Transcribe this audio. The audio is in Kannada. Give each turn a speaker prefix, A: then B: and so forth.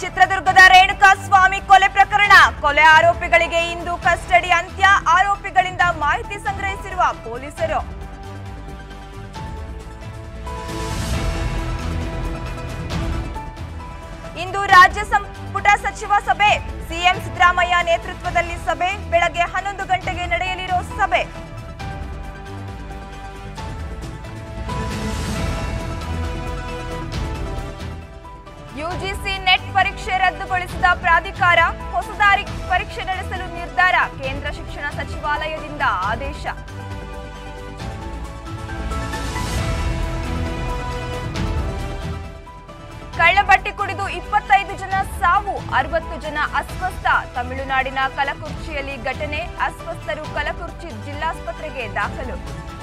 A: ಚಿತ್ರದುರ್ಗದ ರೇಣುಕಾ ಸ್ವಾಮಿ ಕೊಲೆ ಪ್ರಕರಣ ಕೊಲೆ ಆರೋಪಿಗಳಿಗೆ ಇಂದು ಕಸ್ಟಡಿ ಅಂತ್ಯ ಆರೋಪಿಗಳಿಂದ ಮಾಹಿತಿ ಸಂಗ್ರಹಿಸಿರುವ ಪೊಲೀಸರು ಇಂದು ರಾಜ್ಯ ಸಂಪುಟ ಸಚಿವ ಸಭೆ ಸಿಎಂ ಸಿದ್ದರಾಮಯ್ಯ ನೇತೃತ್ವದಲ್ಲಿ ಸಭೆ ಬೆಳಗ್ಗೆ ಹನ್ನೊಂದು ಗಂಟೆಗೆ ನಡೆಯಲಿರೋ ಸಭೆ ಯುಜಿಸಿ ನೆಟ್ ಪರೀಕ್ಷೆ ರದ್ದುಗೊಳಿಸಿದ ಪ್ರಾಧಿಕಾರ ಹೊಸದಾರಿ ಪರೀಕ್ಷೆ ನಡೆಸಲು ನಿರ್ಧಾರ ಕೇಂದ್ರ ಶಿಕ್ಷಣ ಸಚಿವಾಲಯದಿಂದ ಆದೇಶ ಕಳ್ಳಬಟ್ಟಿ ಕುಡಿದು ಇಪ್ಪತ್ತೈದು ಜನ ಸಾವು ಅರವತ್ತು ಜನ ಅಸ್ವಸ್ಥ ತಮಿಳುನಾಡಿನ ಕಲಕುರ್ಚಿಯಲ್ಲಿ ಘಟನೆ ಅಸ್ವಸ್ಥರು ಕಲಕುರ್ಚಿ ಜಿಲ್ಲಾಸ್ಪತ್ರೆಗೆ ದಾಖಲು